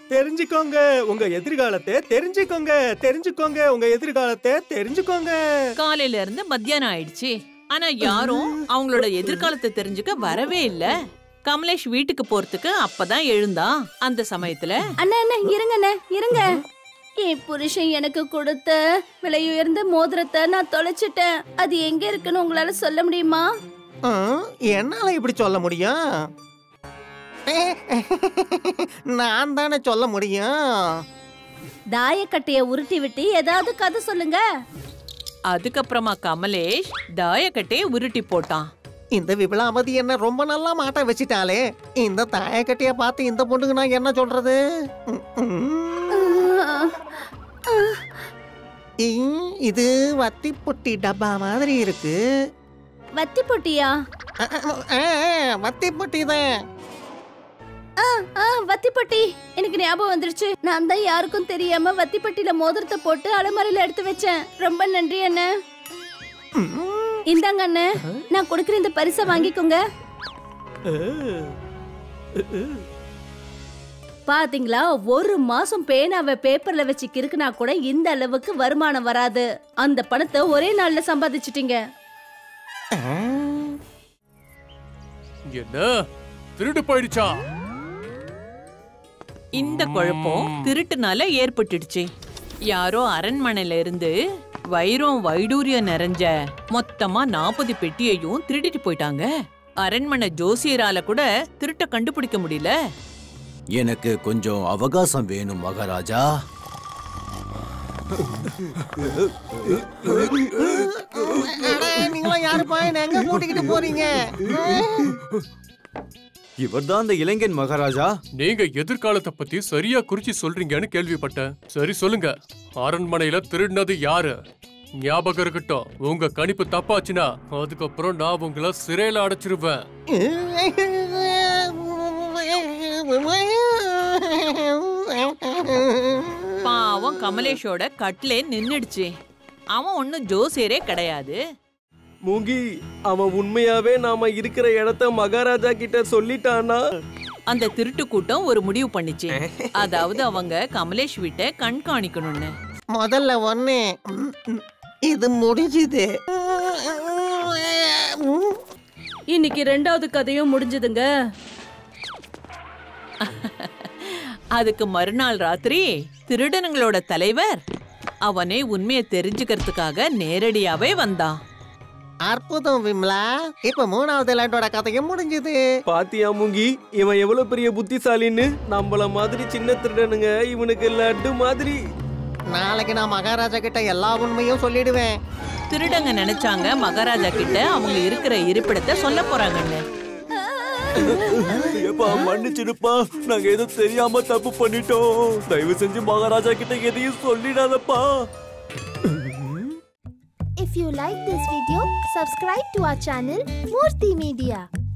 தெரிஞ்சுக்கோங்க உங்க எதிர்காலத்தை தெரிஞ்சுக்கோங்க தெரிஞ்சுக்கோங்க உங்க எதிர்காலத்தை தெரிஞ்சுக்கோங்க காலையில இருந்து மத்தியானம் ஆயிடுச்சு ஆனா யாரும் அவங்களோட எதிர்காலத்தை தெரிஞ்சுக்க வரவே இல்ல கமலேஷ் வீட்டுக்கு போறதுக்கு அப்பதான் எழுந்தான் அந்த சமயத்துல அண்ணா அண்ணா இருங்க அண்ணா இருங்க என் புருஷன் எனக்கு கொடுத்த விலையுயர்ந்த மோதிரத்தை நான் தொலைச்சிட்டேன் அது எங்க இருக்குன்னு உங்களால சொல்ல முடியுமா ஆ, என்னால இப்படி சொல்ல முடியும் நான் தானே சொல்ல முடியும் தாயக்கட்டைய உருட்டி விட்டு ஏதாவது கதை சொல்லுங்க அதுக்கப்புறமா கமலேஷ் தாயக்கட்டையை உருட்டி போட்டான் இந்த விபலாபதி என்ன ரொம்ப நல்லா மாட்ட வச்சிட்டாளே இந்த தாயக்கட்டைய பார்த்து இந்த பொண்ணுக்கு நான் என்ன சொல்றது ம், ம். ஈ, இது வத்தி பொட்டி டப்பா மாதிரி இருக்கு வத்தி பொட்டியா அ, அ, அ, வத்தி பொட்டி தான் ஆ, ஆ, வத்தி பொட்டி எனக்கு ஞாபகம் வந்துருச்சு நான் தான் யாருக்கும் தெரியாம வத்தி பொட்டியில மோதிரத்தை போட்டு அலமாரியில எடுத்து வச்சேன் ரொம்ப நன்றி அண்ணே இந்தாங்க அண்ணே நான் கொடுக்குற இந்த பரிசை வாங்கிக்கோங்க பாத்தீங்களா ஒரு மாசம் பேனாவை பேப்பர்ல வச்சு கிறுக்குனா கூட இந்த அளவுக்கு வருமானம் வராது அந்த பணத்தை ஒரே நாள்ல சம்பாதிச்சிட்டீங்க என்ன திருடு போயிடுச்சா இந்த குழப்பம் திருட்டுனால ஏற்பட்டுடுச்சு யாரோ அரண்மனையில இருந்து வைரம் வைடூரியம் நிறைஞ்ச மொத்தமா நாற்பது பெட்டியையும் திருடிட்டு போயிட்டாங்க அரண்மனை ஜோசியரால கூட திருட்ட கண்டுபிடிக்க முடியல எனக்கு கொஞ்சம் அவகாசம் வேணும் மகாராஜா அட, நீங்களாம் யாருப்பா என்ன எங்க கூட்டிக்கிட்டு போறீங்க இவர்தான் அந்த இளைஞன் மகாராஜா நீங்க எதிர்காலத்தை பத்தி சரியா குறிச்சு சொல்றீங்கன்னு கேள்விப்பட்டேன் சரி சொல்லுங்க அரண்மனையில திருடினது யாரு ஞாபகம் இருக்கட்டும் உங்க கணிப்பு தப்பாச்சுன்னா அதுக்கப்புறம் நான் உங்களை சிறையில அடைச்சிருவேன் பாவம் கமலேஷோட கட்லே நின்னுடுச்சு அவன் ஒன்னும் ஜோசியரே கிடையாது மூங்கி அவன் உண்மையாவே நாம இருக்கிற இடத்த மகாராஜா கிட்ட சொல்லிட்டானா அந்த திருட்டு கூட்டம் ஒரு முடிவு பண்ணிச்சு அதாவது அவங்க கமலேஷ் வீட்டை கண்காணிக்கணும்னு முதல்ல ஒண்ணு ம், ம், இது முடிஞ்சுது இன்னைக்கு ரெண்டாவது கதையும் முடிஞ்சதுங்க அதுக்கு மறுநாள் ராத்திரி திருடனுங்களோட தலைவர் அவனே உண்மையை தெரிஞ்சுக்கிறதுக்காக நேரடியாவே வந்தான் அற்புதம் விம்லா இப்ப மூணாவது லேண்டோட கதையும் முடிஞ்சுது பாத்தியா மூங்கி இவன் எவ்வளவு பெரிய புத்திசாலின்னு நம்மள மாதிரி சின்ன திருடனுங்க இவனுக்கு லட்டு மாதிரி நாளைக்கு நான் மகாராஜா கிட்ட எல்லா உண்மையும் சொல்லிடுவேன் திருடங்க நினைச்சாங்க மகாராஜா கிட்ட அவங்க இருக்கிற இருப்பிடத்தை சொல்ல போறாங்கன்னு ஏப்பா மன்னிச்சிடுப்பா நாங்க ஏதோ தெரியாம தப்பு பண்ணிட்டோம் தயவு செஞ்சு மகாராஜா கிட்ட எதையும் சொல்லிடாதப்பா If you like this video, subscribe to our channel Murthy Media.